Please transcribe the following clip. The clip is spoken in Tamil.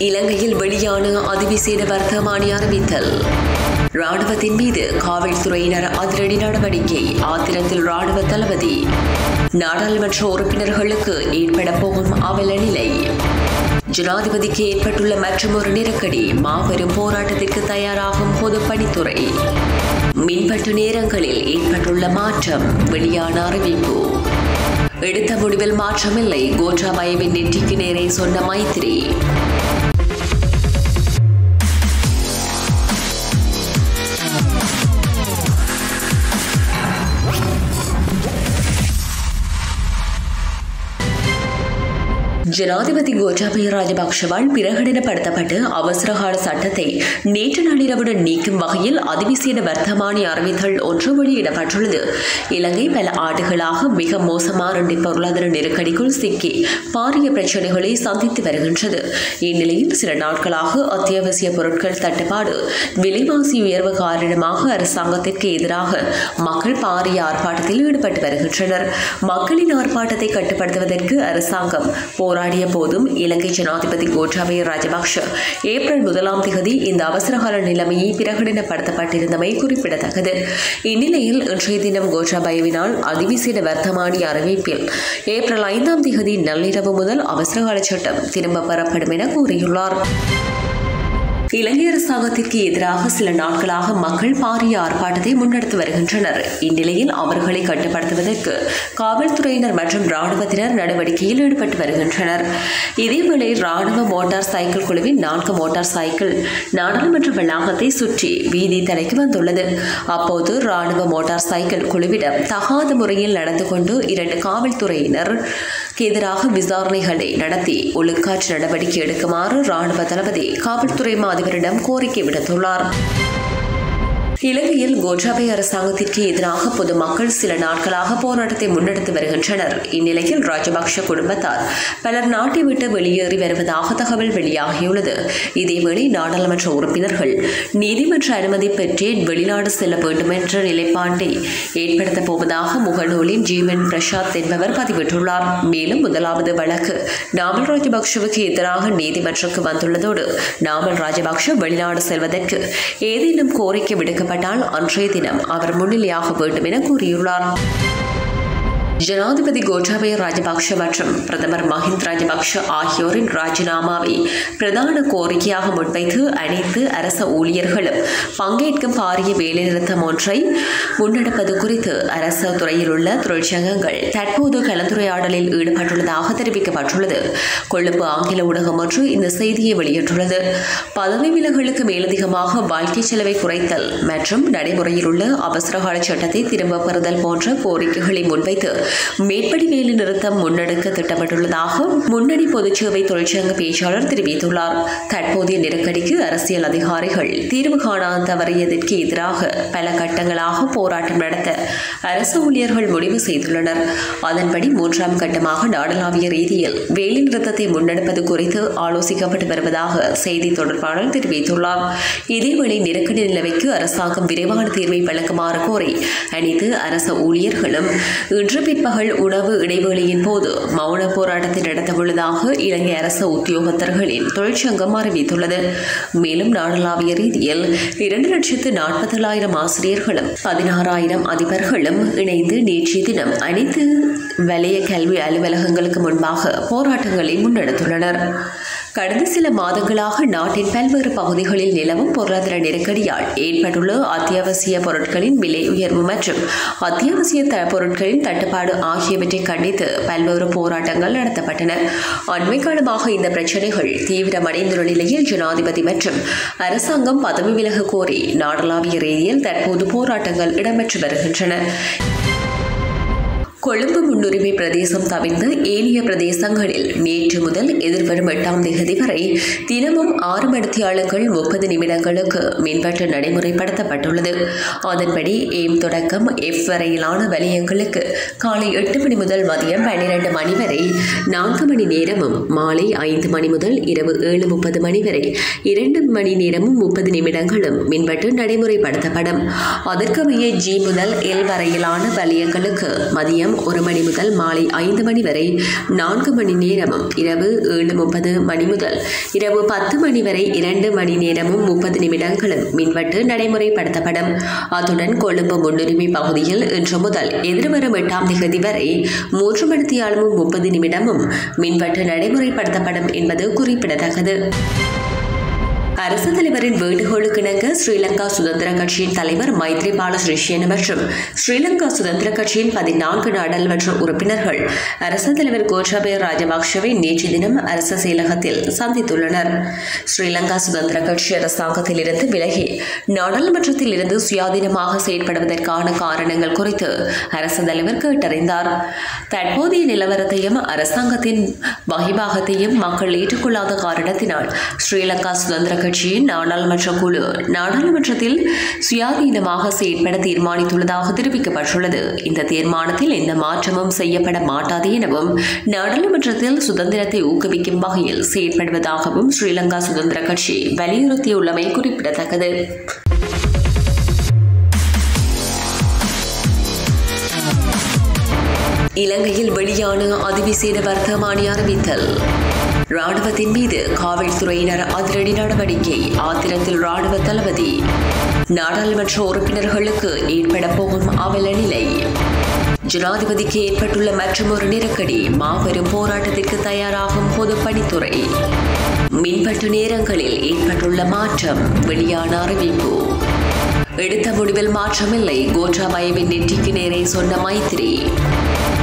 இலங்கையில் வெளியான அதிவிசேட வர்த்தமானி அறிவித்தல் ராணுவத்தின் மீது காவல்துறையினர் அதிரடி நடவடிக்கை ஆத்திரத்தில் ராணுவ தளபதி நாடாளுமன்ற உறுப்பினர்களுக்கு ஏற்பட போகும் அவல நிலை ஜனாதிபதிக்கு ஏற்பட்டுள்ள மற்றொரு நெருக்கடி மாபெரும் போராட்டத்திற்கு தயாராகும் பொதுப்பணித்துறை மின்வெட்டு நேரங்களில் ஏற்பட்டுள்ள மாற்றம் வெளியான அறிவிப்பு எடுத்த முடிவில் மாற்றமில்லை கோட்டாபயவின் நெற்றிக்கு நேரே சொன்ன மைத்திரி ஜனாதிபதி கோட்டாபய ராஜபக்ஷவால் பிரகடனப்படுத்தப்பட்டு அவசரகால சட்டத்தை நேற்று நள்ளிரவுடன் நீக்கும் வகையில் அதிவிசேட வர்த்தமானி அறிவித்தல் ஒன்று வெளியிடப்பட்டுள்ளது இலங்கை பல ஆண்டுகளாக மிக மோசமான பொருளாதார நெருக்கடிக்குள் சிக்கி பாரிய பிரச்சனைகளை சந்தித்து வருகின்றது இந்நிலையில் சில நாட்களாக அத்தியாவசிய பொருட்கள் தட்டுப்பாடு விலைவாசி உயர்வு காரணமாக அரசாங்கத்திற்கு எதிராக மக்கள் பாரிய ஆர்ப்பாட்டத்தில் ஈடுபட்டு வருகின்றனர் மக்களின் ஆர்ப்பாட்டத்தை கட்டுப்படுத்துவதற்கு அரசாங்கம் போராடிய போதும் இலங்கை ஜனாதிபதி கோட்டாபய ராஜபக்ஷ ஏப்ரல் முதலாம் தேதி இந்த அவசரகால நிலைமையை பிரகடனப்படுத்தப்பட்டிருந்தமை குறிப்பிடத்தக்கது இந்நிலையில் இன்றைய தினம் கோட்டாபயவினால் அதிவிசேட வர்த்தமானி அறிவிப்பில் ஏப்ரல் ஐந்தாம் தேதி நள்ளிரவு முதல் அவசரகால சட்டம் திரும்ப பெறப்படும் என கூறியுள்ளார் இலங்கை அரசாங்கத்திற்கு எதிராக சில நாட்களாக மக்கள் பாரிய ஆர்ப்பாட்டத்தை முன்னெடுத்து வருகின்றனர் இந்நிலையில் அவர்களை கட்டுப்படுத்துவதற்கு காவல்துறையினர் மற்றும் ராணுவத்தினர் நடவடிக்கையில் ஈடுபட்டு வருகின்றனர் இதேவேளை ராணுவ மோட்டார் சைக்கிள் குழுவின் நான்கு மோட்டார் சைக்கிள் நாடாளுமன்ற வளாகத்தை சுற்றி வீதி தடைக்கு வந்துள்ளது அப்போது ராணுவ மோட்டார் சைக்கிள் குழுவிடம் தகாத முறையில் நடந்து கொண்டு இரண்டு காவல்துறையினர் எதிராக விசாரணைகளை நடத்தி ஒழுக்காற்று நடவடிக்கை எடுக்குமாறு ராணுவ தளபதி காவல்துறை அதிபரிடம் கோரிக்கை விடுத்துள்ளார் இலங்கையில் கோட்டாபய அரசாங்கத்திற்கு எதிராக பொதுமக்கள் சில நாட்களாக போராட்டத்தை முன்னெடுத்து வருகின்றனர் இந்நிலையில் ராஜபக்ஷ குடும்பத்தார் பலர் நாட்டை விட்டு வெளியேறி வருவதாக தகவல் வெளியாகியுள்ளது இதேவேளை நாடாளுமன்ற உறுப்பினர்கள் நீதிமன்ற அனுமதி பெற்றே வெளிநாடு செல்ல வேண்டும் என்ற நிலைப்பாட்டை ஏற்படுத்தப் போவதாக முகநூலின் ஜீவன் பிரசாத் என்பவர் பதிவிட்டுள்ளார் மேலும் முதலாவது வழக்கு நாமல் ராஜபக்ஷவுக்கு எதிராக நீதிமன்றக்கு வந்துள்ளதோடு நாமல் ராஜபக்ஷ வெளிநாடு செல்வதற்கு ஏதேனும் கோரிக்கை விடுக்கப்பட்ட ஏற்பட்டால் அன்றைய தினம் அவர் முன்னிலையாக வேண்டும் என கூறியுள்ளார் ஜனாதிபதி கோட்டாபய ராஜபக்ஷ மற்றும் பிரதமர் மஹிந்த் ராஜபக்ஷ ஆகியோரின் ராஜினாமாவை பிரதான கோரிக்கையாக முன்வைத்து அனைத்து அரச ஊழியர்களும் பங்கேற்கும் பாரிய வேலைநிறுத்தம் ஒன்றை முன்னெடுப்பது குறித்து அரசு துறையில் உள்ள தொழிற்சங்கங்கள் தற்போது கலந்துரையாடலில் ஈடுபட்டுள்ளதாக தெரிவிக்கப்பட்டுள்ளது கொழும்பு ஆங்கில ஊடகம் ஒன்று இந்த செய்தியை வெளியிட்டுள்ளது பதவி விலகலுக்கு மேலதிகமாக வாழ்க்கை செலவை குறைத்தல் மற்றும் நடைமுறையில் உள்ள அவசரகால சட்டத்தை திரும்பப் பெறுதல் போன்ற கோரிக்கைகளை முன்வைத்து மேற்படி வேலை நிறுத்தம் முன்னெடுக்க திட்டமிட்டுள்ளதாக முன்னணி பொதுச்சேவை தொழிற்சங்க பேச்சாளர் தெரிவித்துள்ளார் தற்போதைய நெருக்கடிக்கு அரசியல் அதிகாரிகள் தீர்வு காண தவறியதற்கு எதிராக பல கட்டங்களாக போராட்டம் நடத்த அரசு ஊழியர்கள் முடிவு செய்துள்ளனர் அதன்படி மூன்றாம் கட்டமாக நாடளாவிய ரீதியில் வேலை நிறுத்தத்தை முன்னெடுப்பது குறித்து ஆலோசிக்கப்பட்டு வருவதாக செய்தி தொடர்பாளர் தெரிவித்துள்ளார் இதேவேளை நெருக்கடி நிலைமைக்கு அரசாங்கம் விரைவான தீர்வை வழங்குமாறு கோரி அனைத்து அரசு ஊழியர்களும் இன்று பிற்பகல் உணவு இடைவேளையின் போது மௌன போராட்டத்தை நடத்தவுள்ளதாக இலங்கை அரசு உத்தியோகத்தர்களின் தொழிற்சங்கம் அறிவித்துள்ளது மேலும் நாடளாவிய ரீதியில் இரண்டு லட்சத்து நாற்பத்தேழாயிரம் ஆசிரியர்களும் பதினாறாயிரம் அதிபர்களும் இணைந்து நேற்றைய தினம் அனைத்து வலய கல்வி அலுவலகங்களுக்கு முன்பாக போராட்டங்களை முன்னெடுத்துள்ளனர் கடந்த சில மாதங்களாக நாட்டின் பல்வேறு பகுதிகளில் நிலவும் பொருளாதார நெருக்கடியால் ஏற்பட்டுள்ள அத்தியாவசிய பொருட்களின் விலை உயர்வு மற்றும் அத்தியாவசிய த பொருட்களின் தட்டுப்பாடு ஆகியவற்றை கண்டித்து பல்வேறு போராட்டங்கள் நடத்தப்பட்டன அண்மை காலமாக இந்த பிரச்சினைகள் தீவிரமடைந்துள்ள நிலையில் ஜனாதிபதி மற்றும் அரசாங்கம் பதவி விலக கோரி நாடளாவிய ரீதியில் தற்போது போராட்டங்கள் இடம்பெற்று வருகின்றன கொழும்பு முன்னுரிமை பிரதேசம் தவிர்ந்த ஏனைய பிரதேசங்களில் நேற்று முதல் எதிர்வரும் எட்டாம் தேதி வரை தினமும் ஆறு மணித்தியாளர்கள் முப்பது நிமிடங்களுக்கு மின்வெட்டு நடைமுறைப்படுத்தப்பட்டுள்ளது அதன்படி ஏம் தொடக்கம் எஃப் வரையிலான வலயங்களுக்கு காலை எட்டு மணி முதல் மதியம் பன்னிரண்டு மணி வரை நான்கு மணி நேரமும் மாலை ஐந்து மணி முதல் இரவு ஏழு முப்பது மணி வரை இரண்டு மணி நேரமும் முப்பது நிமிடங்களும் மின்வெட்டு நடைமுறைப்படுத்தப்படும் அதற்கமைய ஜி முதல் எல் வரையிலான வலயங்களுக்கு மதியம் மதியம் ஒரு மணி முதல் மாலை ஐந்து மணி வரை நான்கு மணி நேரமும் இரவு ஏழு முப்பது மணி முதல் இரவு பத்து மணி வரை இரண்டு மணி நேரமும் முப்பது நிமிடங்களும் மின்வெட்டு நடைமுறைப்படுத்தப்படும் அத்துடன் கொழும்பு முன்னுரிமை பகுதியில் இன்று முதல் எதிர்வரும் எட்டாம் தேதி வரை மூன்று மணித்தியாலமும் முப்பது நிமிடமும் மின்வெட்டு நடைமுறைப்படுத்தப்படும் என்பது குறிப்பிடத்தக்கது அரசு தலைவரின் வேண்டுகோளுக்கிணங்க ஸ்ரீலங்கா சுதந்திர கட்சியின் தலைவர் மைத்ரிபால சிறிசேன மற்றும் ஸ்ரீலங்கா சுதந்திர கட்சியின் பதினான்கு நாடாளுமன்ற உறுப்பினர்கள் அரசு தலைவர் கோட்டாபய ராஜபக்ஷவை நேற்று தினம் அரசு செயலகத்தில் சந்தித்துள்ளனர் ஸ்ரீலங்கா சுதந்திர கட்சி அரசாங்கத்தில் இருந்து விலகி நாடாளுமன்றத்தில் இருந்து சுயாதீனமாக செயல்படுவதற்கான காரணங்கள் குறித்து அரசு தலைவர் கேட்டறிந்தார் தற்போதைய நிலவரத்தையும் அரசாங்கத்தின் வகிபாகத்தையும் மக்கள் ஏற்றுக்கொள்ளாத காரணத்தினால் ஸ்ரீலங்கா சுதந்திர கட்சியின் நாடாளுமன்ற குழு நாடாளுமன்றத்தில் சுயாதீனமாக செயற்பட தீர்மானித்துள்ளதாக தெரிவிக்கப்பட்டுள்ளது இந்த தீர்மானத்தில் எந்த மாற்றமும் செய்யப்பட மாட்டாது எனவும் நாடாளுமன்றத்தில் சுதந்திரத்தை ஊக்குவிக்கும் வகையில் செயற்படுவதாகவும் ஸ்ரீலங்கா சுதந்திர கட்சி வலியுறுத்தியுள்ளமை குறிப்பிடத்தக்கது இலங்கையில் வெளியான அதிவிசேட வர்த்தமானி அறிவித்தல் ராணுவத்தின் மீது காவல்துறையினர் அதிரடி நடவடிக்கை ஆத்திரத்தில் ராணுவ தளபதி நாடாளுமன்ற உறுப்பினர்களுக்கு ஏற்பட போகும் அவல நிலை ஜனாதிபதிக்கு ஏற்பட்டுள்ள மற்றொரு நெருக்கடி மாபெரும் போராட்டத்திற்கு தயாராகும் பொதுப்பணித்துறை மின்வெட்டு நேரங்களில் ஏற்பட்டுள்ள மாற்றம் வெளியான அறிவிப்பு எடுத்த முடிவில் மாற்றமில்லை கோட்டாபயவின் நெற்றிக்கு நேரே சொன்ன மைத்திரி